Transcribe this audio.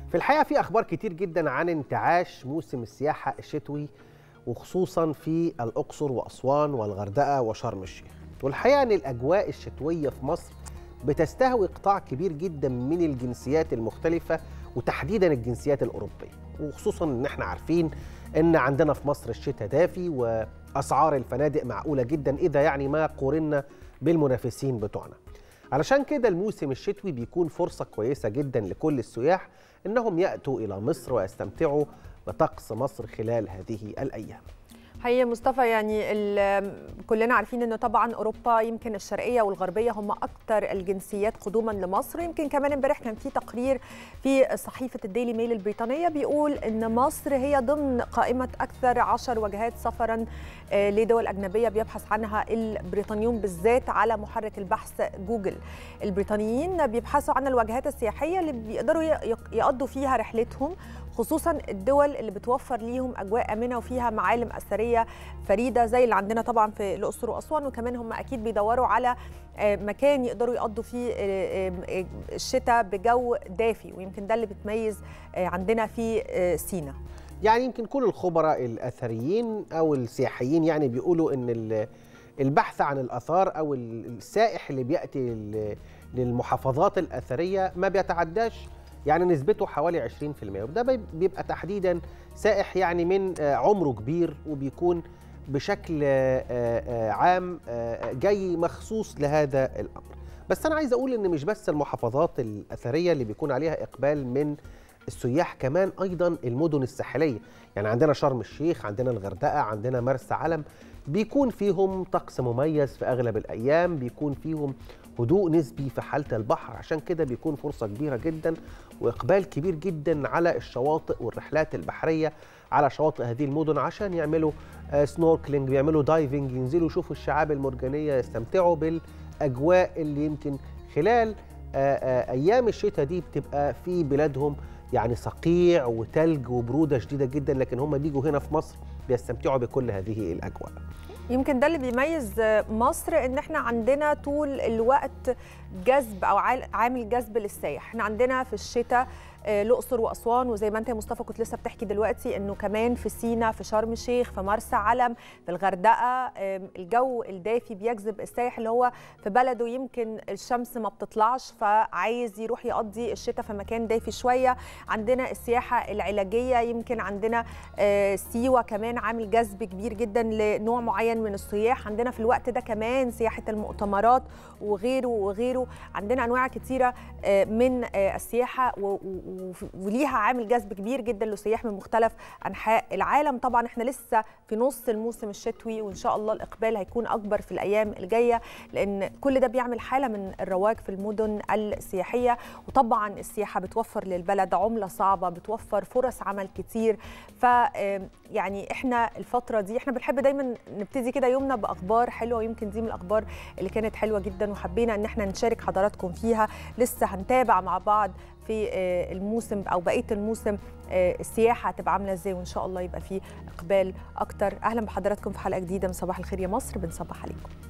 في الحقيقه في اخبار كتير جدا عن انتعاش موسم السياحه الشتوي وخصوصا في الاقصر واسوان والغردقه وشرم الشيخ والحقيقه ان الاجواء الشتويه في مصر بتستهوي قطاع كبير جدا من الجنسيات المختلفه وتحديدا الجنسيات الاوروبيه وخصوصا ان احنا عارفين ان عندنا في مصر الشتاء دافي واسعار الفنادق معقوله جدا اذا يعني ما قورنا بالمنافسين بتوعنا علشان كده الموسم الشتوي بيكون فرصه كويسه جدا لكل السياح انهم ياتوا الى مصر ويستمتعوا بطقس مصر خلال هذه الايام حقيقة مصطفى يعني كلنا عارفين انه طبعا اوروبا يمكن الشرقيه والغربيه هم اكثر الجنسيات قدوما لمصر يمكن كمان امبارح كان في تقرير في صحيفه الديلي ميل البريطانيه بيقول ان مصر هي ضمن قائمه اكثر عشر وجهات سفرا لدول اجنبيه بيبحث عنها البريطانيون بالذات على محرك البحث جوجل البريطانيين بيبحثوا عن الوجهات السياحيه اللي بيقدروا يقضوا فيها رحلتهم خصوصا الدول اللي بتوفر ليهم اجواء امنه وفيها معالم اثريه فريده زي اللي عندنا طبعا في الاقصر واسوان وكمان هم اكيد بيدوروا على مكان يقدروا يقضوا فيه الشتاء بجو دافي ويمكن ده اللي بتميز عندنا في سينا يعني يمكن كل الخبراء الاثريين او السياحيين يعني بيقولوا ان البحث عن الاثار او السائح اللي بياتي للمحافظات الاثريه ما بيتعداش يعني نسبته حوالي 20% وده بيبقى تحديدا سائح يعني من عمره كبير وبيكون بشكل عام جاي مخصوص لهذا الامر بس انا عايز اقول ان مش بس المحافظات الاثريه اللي بيكون عليها اقبال من السياح كمان ايضا المدن الساحليه يعني عندنا شرم الشيخ عندنا الغردقه عندنا مرسى علم بيكون فيهم طقس مميز في اغلب الايام بيكون فيهم هدوء نسبي في حاله البحر عشان كده بيكون فرصه كبيره جدا واقبال كبير جدا على الشواطئ والرحلات البحريه على شواطئ هذه المدن عشان يعملوا سنوركلينج بيعملوا دايفنج ينزلوا يشوفوا الشعاب المرجانيه يستمتعوا بالاجواء اللي يمكن خلال ايام الشتاء دي بتبقى في بلادهم يعني صقيع وتلج وبروده شديده جدا لكن هم بيجوا هنا في مصر بيستمتعوا بكل هذه الاجواء يمكن ده اللي بيميز مصر ان احنا عندنا طول الوقت جذب او عامل جذب للسائح احنا عندنا في الشتاء الاقصر واسوان وزي ما انت يا مصطفى كنت لسه بتحكي دلوقتي انه كمان في سينا في شرم الشيخ في مرسى علم في الغردقه الجو الدافي بيجذب السائح اللي هو في بلده يمكن الشمس ما بتطلعش فعايز يروح يقضي الشتاء في مكان دافي شويه عندنا السياحه العلاجيه يمكن عندنا سيوه كمان عامل جذب كبير جدا لنوع معين من السياح عندنا في الوقت ده كمان سياحه المؤتمرات وغيره وغيره عندنا انواع كثيره من السياحه وليها عامل جذب كبير جدا لسياح من مختلف انحاء العالم طبعا احنا لسه في نص الموسم الشتوي وان شاء الله الاقبال هيكون اكبر في الايام الجايه لان كل ده بيعمل حاله من الرواج في المدن السياحيه وطبعا السياحه بتوفر للبلد عمله صعبه بتوفر فرص عمل كتير ف يعني احنا الفتره دي احنا بنحب دايما نبتدي كده يومنا باخبار حلوه ويمكن دي من الاخبار اللي كانت حلوه جدا وحبينا ان احنا نشارك حضراتكم فيها لسه هنتابع مع بعض في الموسم او بقيه الموسم السياحه هتبقى عامله ازاي وان شاء الله يبقى في اقبال اكتر اهلا بحضراتكم في حلقه جديده من صباح الخير يا مصر بنصبح عليكم